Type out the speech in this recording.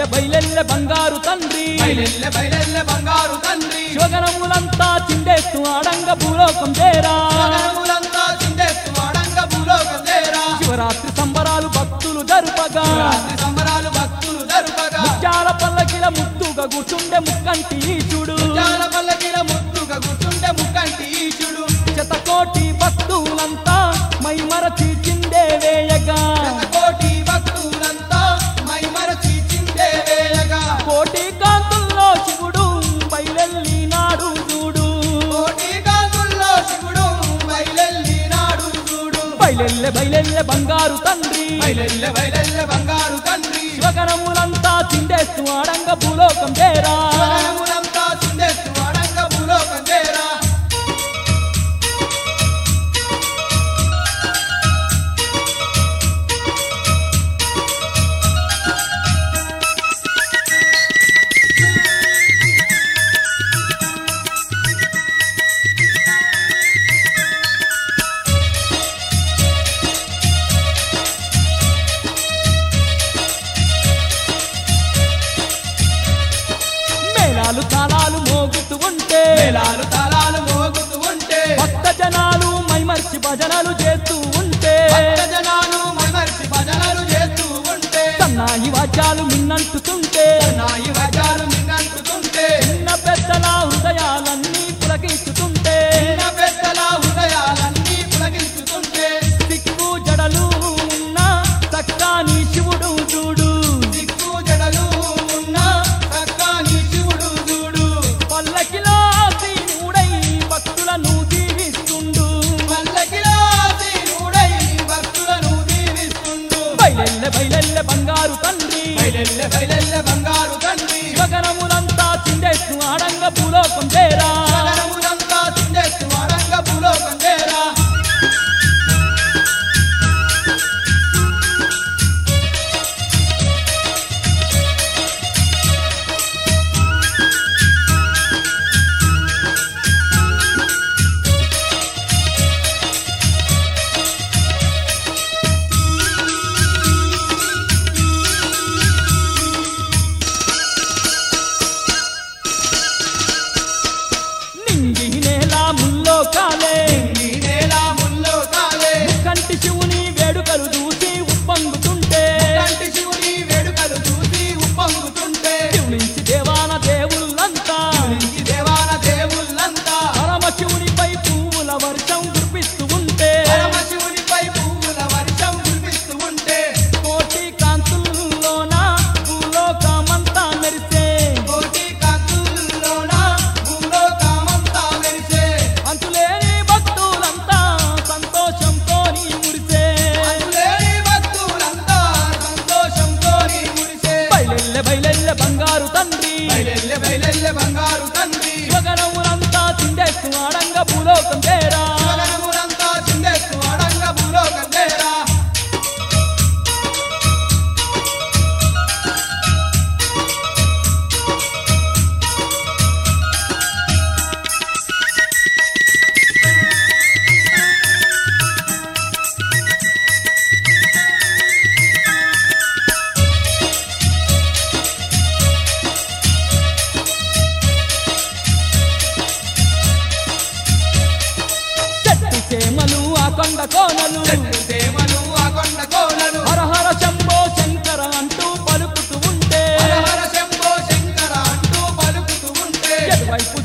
బయలెల్లె బంగారు తండ్రి బయలెల్లె బయలెల్లె బంగారు తండ్రి శివగణములంతా చిండేస్తూ ఆడంగ భూలోకం చేరా శివగణములంతా చిందేస్తు వాడంగ భూలోకం చేరా శివరాత్రి సంబరాలు భక్తులు జరుపగా రాత్రి సంబరాలు భక్తులు జరుపగా ముత్యాల పల్లకిల ముద్దుగా కూర్చుండే ముక్కంటి ఈశుడు జాల పల్లకిల ముద్దుగా కూర్చుంటే ముక్కంటి ఈశుడు శతకోటి భక్తులంతా మై మరచి చిందే వేయగా కోటి భక్తులంతా మై మరచి చిందే వేయగా కోటి కాంతుల్లో శివుడు బయలెల్లి నాడు చూడు కోటి కాంతుల్లో శివుడు బయలెల్లి నాడు చూడు బయలెల్లె బయలెల్లె బంగారు తండ్రి బయలెల్లె బయలెల్లె బంగారు తండ్రి శివగణములంతా చిండేస్తూ ఆడంగ భూలోకం చేరా శివగణములంతా చిందేస్తు వాడంగ భూలోకం చేరా మేళాలు తాళాలు మోగుతూ ఉంటే మేళాలు తాళాలు మోగుతూ ఉంటే భక్త జనాలు మైమర్చి భజనలు చేస్తూ ఉంటే భక్త జనాలు మైమరిచి భజనలు చేస్తూ ఉంటే సన్నాయి వాద్యాలు మిన్నంటుతుంటే నాయి వజాలు మిన్నంటుతుంటే చిన్న పెద్దల హృదయాలన్నీ పులకిస్తుంటే చిన్న పెద్దల హృదయాలన్నీ పులకించుతుంటే సిక్కు జడలు ఉన్న చక్కాని శివుడు చూడు దిక్కు జడలు ఉన్న చక్కని శివుడు చూడు పల్లకిలో సీనుడై భక్తులను దీవిస్తుండు పల్లకిలో దీనుడై భక్తులను దీవిస్తుండు బయలెల్లె బయలెల్లె బంగారు తండ్రి బయలెల్లె బయలెల్లె బంగారు తండ్రి శివగణములంతా చిండేస్తూ ఆడంగ భూలోకం చేరా జగనములంతా చిందేస్తు వాడంగ భూలోకం చేరా నింగి నేల ముల్లో కాలే ఈ నేల ముల్లో కాలే కంటి శివుని వేడుకలు చూసి ఉప్పొంగుతుంటే కంటి శివుని వేడుకలు చూసి ఉప్పొంగుతుంటే శివునించి దేవాన దేవుళ్ళంతా ఈ దేవాల దేవుళ్ళంతా పరమశివునిపై పువ్వుల వర్షం కురిపిస్తూ ఉంటే పరమశివునిపై పువ్వుల వర్షం కురిపిస్తూ ఉంటే కోటి కాంతుల్లోన భూలోకమంతా మెరిసే కోటి కాంతుల్లోన భూలోకమంతా మెరిసే అంతులేని భక్తులంతా సంతోషంతో మురిసే అందులేని భక్తులంతా సంతోషంతో మురిసే బయలెల్లె బయలెల్లె బంగారు తండ్రి బయలెల్లె బయలెల్లె బంగారు తండ్రి శివగణములంతా చిండేస్తూ ఆడంగ భూలోకం చేరా జగనములంతా చిందేస్తూ అడంగ భూలోకం చేరా చెట్టు చేమలు ఆ కొండ కోనలు దేవలు ఆ కొండ కోనలు హరహర శంభో శంకర అంటూ పలుకుతూ ఉంటే హర హర శంభో శంకర అంటూ పలుకుతూ ఉంటే ఎటువైపు